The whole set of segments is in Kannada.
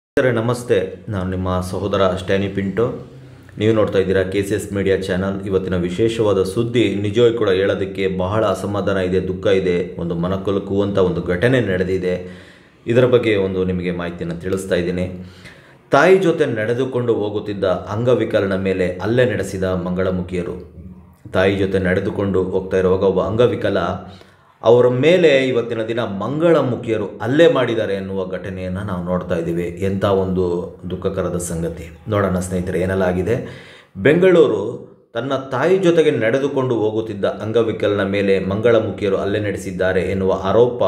ಸರ್ ನಮಸ್ತೆ ನಾನು ನಿಮ್ಮ ಸಹೋದರ ಸ್ಟ್ಯಾನಿ ಪಿಂಟೋ ನೀವು ನೋಡ್ತಾ ಇದ್ದೀರಾ K C S media channel ಇವತ್ತಿನ ವಿಶೇಷವಾದ ಸುದ್ದಿ ನಿಜವಾಗಿ ಕೂಡ ಹೇಳೋದಕ್ಕೆ ಬಹಳ ಅಸಮಾಧಾನ ಇದೆ ದುಃಖ ಇದೆ ಒಂದು ಮನಕೊಲಕುವಂಥ ಒಂದು ಘಟನೆ ನಡೆದಿದೆ ಇದರ ಬಗ್ಗೆ ಒಂದು ನಿಮಗೆ ಮಾಹಿತಿಯನ್ನು ತಿಳಿಸ್ತಾ ಇದ್ದೀನಿ ತಾಯಿ ಜೊತೆ ನಡೆದುಕೊಂಡು ಹೋಗುತ್ತಿದ್ದ ಅಂಗವಿಕಲನ ಮೇಲೆ ಹಲ್ಲೆ ನಡೆಸಿದ ಮಂಗಳಮುಖಿಯರು ತಾಯಿ ಜೊತೆ ನಡೆದುಕೊಂಡು ಹೋಗ್ತಾ ಇರುವಾಗ ಒಬ್ಬ ಅಂಗವಿಕಲ ಅವರ ಮೇಲೆ ಇವತ್ತಿನ ದಿನ ಮಂಗಳಮುಖಿಯರು ಹಲ್ಲೆ ಮಾಡಿದ್ದಾರೆ ಎನ್ನುವ ಘಟನೆಯನ್ನು ನಾವು ನೋಡ್ತಾ ಇದ್ದೀವಿ ಎಂಥ ಒಂದು ದುಃಖಕರದ ಸಂಗತಿ ನೋಡೋಣ ಸ್ನೇಹಿತರೆ ಏನೆಲ್ಲ ಆಗಿದೆ ಬೆಂಗಳೂರು ತನ್ನ ತಾಯಿ ಜೊತೆಗೆ ನಡೆದುಕೊಂಡು ಹೋಗುತ್ತಿದ್ದ ಅಂಗವಿಕಲನ ಮೇಲೆ ಮಂಗಳಮುಖಿಯರು ಹಲ್ಲೆ ನಡೆಸಿದ್ದಾರೆ ಎನ್ನುವ ಆರೋಪ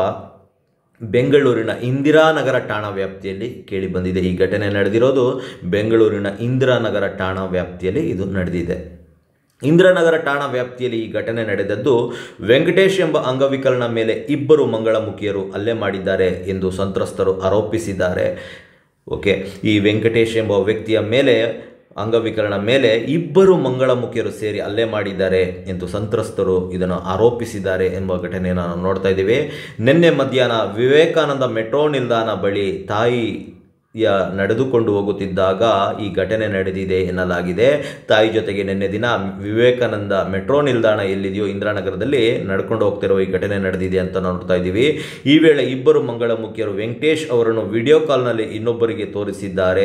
ಬೆಂಗಳೂರಿನ ಇಂದಿರಾನಗರ ಠಾಣಾ ವ್ಯಾಪ್ತಿಯಲ್ಲಿ ಕೇಳಿಬಂದಿದೆ ಈ ಘಟನೆ ನಡೆದಿರೋದು ಬೆಂಗಳೂರಿನ ಇಂದಿರಾನಗರ ಠಾಣಾ ವ್ಯಾಪ್ತಿಯಲ್ಲಿ ಇದು ನಡೆದಿದೆ ಇಂದಿರಾನಗರ ಠಾಣಾ ವ್ಯಾಪ್ತಿಯಲ್ಲಿ ಈ ಘಟನೆ ನಡೆದದ್ದು ವೆಂಕಟೇಶ್ ಎಂಬ ಅಂಗವಿಕಲನ ಮೇಲೆ ಇಬ್ಬರು ಮಂಗಳಮುಖಿಯರು ಹಲ್ಲೆ ಮಾಡಿದ್ದಾರೆ ಎಂದು ಸಂತ್ರಸ್ತರು ಆರೋಪಿಸಿದ್ದಾರೆ ಓಕೆ ಈ ವೆಂಕಟೇಶ್ ಎಂಬ ವ್ಯಕ್ತಿಯ ಮೇಲೆ ಅಂಗವಿಕಲನ ಮೇಲೆ ಇಬ್ಬರು ಮಂಗಳಮುಖಿಯರು ಸೇರಿ ಹಲ್ಲೆ ಮಾಡಿದ್ದಾರೆ ಎಂದು ಸಂತ್ರಸ್ತರು ಇದನ್ನು ಆರೋಪಿಸಿದ್ದಾರೆ ಎಂಬ ಘಟನೆಯನ್ನು ನಾವು ನೋಡ್ತಾ ಇದ್ದೀವಿ ನಿನ್ನೆ ಮಧ್ಯಾಹ್ನ ವಿವೇಕಾನಂದ ಮೆಟ್ರೋ ನಿಲ್ದಾಣ ಬಳಿ ತಾಯಿ ಯ ನಡೆದುಕೊಂಡು ಹೋಗುತ್ತಿದ್ದಾಗ ಈ ಘಟನೆ ನಡೆದಿದೆ ಎನ್ನಲಾಗಿದೆ ತಾಯಿ ಜೊತೆಗೆ ನಿನ್ನೆ ದಿನ ವಿವೇಕಾನಂದ ಮೆಟ್ರೋ ನಿಲ್ದಾಣ ಎಲ್ಲಿದೆಯೋ ಇಂದಿರಾನಗರದಲ್ಲಿ ನಡ್ಕೊಂಡು ಹೋಗ್ತಿರೋ ಈ ಘಟನೆ ನಡೆದಿದೆ ಅಂತ ನೋಡ್ತಾ ಇದ್ದೀವಿ ಈ ವೇಳೆ ಇಬ್ಬರು ಮಂಗಳಮುಖಿಯರು ವೆಂಕಟೇಶ್ ಅವರನ್ನು ವಿಡಿಯೋ ಕಾಲ್ನಲ್ಲಿ ಇನ್ನೊಬ್ಬರಿಗೆ ತೋರಿಸಿದ್ದಾರೆ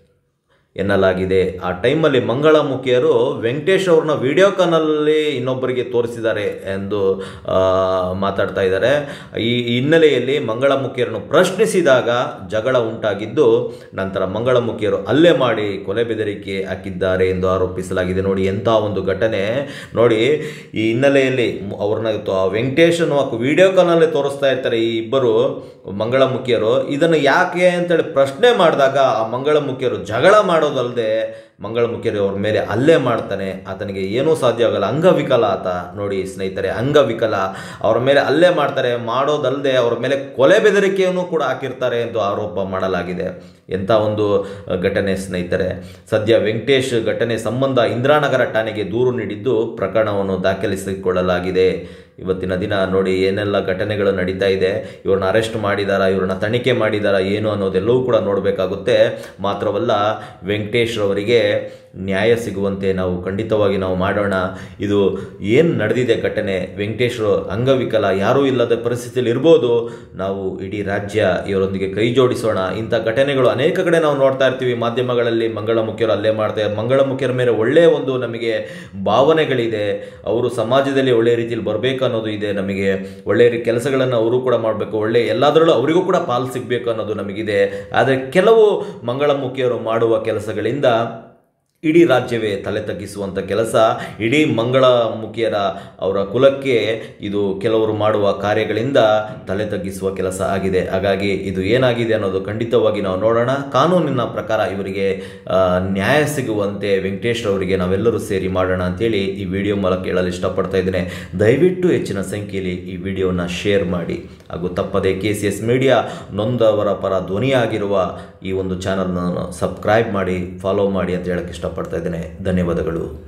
ಎನ್ನಲಾಗಿದೆ ಆ ಟೈಮಲ್ಲಿ ಮಂಗಳಮುಖಿಯರು ವೆಂಕಟೇಶ್ ಅವ್ರನ್ನ ವಿಡಿಯೋ ಕಾಲ್ನಲ್ಲಿ ಇನ್ನೊಬ್ಬರಿಗೆ ತೋರಿಸಿದ್ದಾರೆ ಎಂದು ಆ, ಮಾತಾಡ್ತಾ ಇದ್ದಾರೆ ಈ ಹಿನ್ನೆಲೆಯಲ್ಲಿ ಮಂಗಳಮುಖಿಯರನ್ನು ಪ್ರಶ್ನಿಸಿದಾಗ ಜಗಳ ಉಂಟಾಗಿದ್ದು ನಂತರ ಮಂಗಳಮುಖಿಯರು ಹಲ್ಲೆ ಮಾಡಿ ಕೊಲೆ ಬೆದರಿಕೆ ಹಾಕಿದ್ದಾರೆ ಎಂದು ಆರೋಪಿಸಲಾಗಿದೆ ನೋಡಿ ಎಂಥ ಒಂದು ಘಟನೆ ನೋಡಿ ಈ ಹಿನ್ನೆಲೆಯಲ್ಲಿ ಮು- ಅವ್ರನ್ನ ತ- ವೆಂಕಟೇಶನು ವಿಡಿಯೋ ಕಾಲ್ನಲ್ಲಿ ತೋರಿಸ್ತಾ ಇರ್ತಾರೆ ಈ ಇಬ್ಬರು ಮಂಗಳಮುಖಿಯರು ಇದನ್ನು ಯಾಕೆ ಅಂತೇಳಿ ಪ್ರಶ್ನೆ ಮಾಡಿದಾಗ ಆ ಮಂಗಳಮುಖಿಯರು ಜಗಳ ಮಾಡೋದಲ್ಲದೆ ಮಂಗಳಮುಖಿಯರು ಅವ್ರ ಮೇಲೆ ಹಲ್ಲೆ ಮಾಡ್ತಾನೆ ಆತನಿಗೆ ಏನೂ ಸಾಧ್ಯ ಆಗಲ್ಲ ಅಂಗವಿಕಲ ಆತ ನೋಡಿ ಸ್ನೇಹಿತರೆ ಅಂಗವಿಕಲ ಅವರ ಮೇಲೆ ಹಲ್ಲೆ ಮಾಡ್ತಾರೆ ಮಾಡೋದಲ್ಲದೆ ಅವರ ಮೇಲೆ ಕೊಲೆ ಬೆದರಿಕೆಯನ್ನು ಕೂಡ ಹಾಕಿರ್ತಾರೆ ಎಂದು ಆರೋಪ ಮಾಡಲಾಗಿದೆ ಎಂಥ ಒಂದು ಘಟನೆ ಸ್ನೇಹಿತರೆ ಸದ್ಯ ವೆಂಕಟೇಶ್ ಘಟನೆ ಸಂಬಂಧ ಇಂದಿರಾನಗರ ಠಾಣೆಗೆ ದೂರು ನೀಡಿದ್ದು ಪ್ರಕರಣವನ್ನು ದಾಖಲಿಸಿಕೊಳ್ಳಲಾಗಿದೆ ಇವತ್ತಿನ ದಿನ ನೋಡಿ ಏನೆಲ್ಲ ಘಟನೆಗಳು ನಡೀತಾ ಇದೆ ಇವ್ರನ್ನ ಅರೆಸ್ಟ್ ಮಾಡಿದಾರಾ ಇವ್ರನ್ನ ತನಿಖೆ ಮಾಡಿದಾರಾ ಏನು ಅನ್ನೋದೆಲ್ಲವೂ ಕೂಡ ನೋಡಬೇಕಾಗುತ್ತೆ ಮಾತ್ರವಲ್ಲ ವೆಂಕಟೇಶ್ ಅವರಿಗೆ ನ್ಯಾಯ ಸಿಗುವಂತೆ ನಾವು ಖಂಡಿತವಾಗಿ ನಾವು ಮಾಡೋಣ ಇದು ಏನು ನಡೆದಿದೆ ಘಟನೆ ವೆಂಕಟೇಶ್ವರು ಅಂಗವಿಕಲ ಯಾರೂ ಇಲ್ಲದ ಪರಿಸ್ಥಿತಿಯಲ್ಲಿ ಇರ್ಬೋದು ನಾವು ಇಡೀ ರಾಜ್ಯ ಇವರೊಂದಿಗೆ ಕೈ ಜೋಡಿಸೋಣ ಇಂಥ ಘಟನೆಗಳು ಅನೇಕ ಕಡೆ ನಾವು ನೋಡ್ತಾ ಇರ್ತೀವಿ ಮಾಧ್ಯಮಗಳಲ್ಲಿ ಮಂಗಳಮುಖಿಯರು ಅಲ್ಲೇ ಮಾಡ್ತಾರೆ ಮಂಗಳಮುಖಿಯರ ಮೇಲೆ ಒಳ್ಳೆಯ ಒಂದು ನಮಗೆ ಭಾವನೆಗಳಿದೆ ಅವರು ಸಮಾಜದಲ್ಲಿ ಒಳ್ಳೆಯ ರೀತಿಯಲ್ಲಿ ಬರಬೇಕು ಅನ್ನೋದು ಇದೆ ನಮಗೆ ಒಳ್ಳೆಯ ರೀ- ಕೆಲಸಗಳನ್ನು ಅವರು ಕೂಡ ಮಾಡಬೇಕು ಒಳ್ಳೆ ಎಲ್ಲದರಲ್ಲೂ ಅವರಿಗೂ ಕೂಡ ಪಾಲು ಸಿಗಬೇಕು ಅನ್ನೋದು ನಮಗಿದೆ ಆದರೆ ಕೆಲವು ಮಂಗಳಮುಖಿಯರು ಮಾಡುವ ಕೆಲಸಗಳಿಂದ ಇಡೀ ರಾಜ್ಯವೇ ತಲೆ ತಗ್ಗಿಸುವಂಥ ಕೆಲಸ ಇಡೀ ಮಂಗಳಮುಖಿಯರ ಅವರ ಕುಲಕ್ಕೆ ಇದು ಕೆಲವರು ಮಾಡುವ ಕಾರ್ಯಗಳಿಂದ ತಲೆ ತಗ್ಗಿಸುವ ಕೆಲಸ ಆಗಿದೆ ಹಾಗಾಗಿ ಇದು ಏನಾಗಿದೆ ಅನ್ನೋದು ಖಂಡಿತವಾಗಿ ನಾವು ನೋಡೋಣ ಕಾನೂನಿನ ಪ್ರಕಾರ ಇವರಿಗೆ ಆ, ನ್ಯಾಯ ಸಿಗುವಂತೆ ವೆಂಕಟೇಶ್ ಅವರಿಗೆ ನಾವೆಲ್ಲರೂ ಸೇರಿ ಮಾಡೋಣ ಅಂತೇಳಿ ಈ ವಿಡಿಯೋ ಮೂಲಕ ಹೇಳಲು ಇಷ್ಟಪಡ್ತಾ ಇದ್ದೇನೆ ದಯವಿಟ್ಟು ಹೆಚ್ಚಿನ ಸಂಖ್ಯೆಯಲ್ಲಿ ಈ ವಿಡಿಯೋನ ಶೇರ್ ಮಾಡಿ ಹಾಗೂ ತಪ್ಪದೆ ಕೆ ಸಿ ಎಸ್ ಮೀಡಿಯಾ ನೊಂದವರ ಪರ ಧ್ವನಿಯಾಗಿರುವ ಈ ಒಂದು ಚಾನಲ್ನ ಸಬ್ಸ್ಕ್ರೈಬ್ ಮಾಡಿ ಫಾಲೋ ಮಾಡಿ ಅಂತ ಹೇಳಕ್ಕೆ ಇಷ್ಟಪಡ್ತಾ ಇದ್ದೇನೆ ಧನ್ಯವಾದಗಳು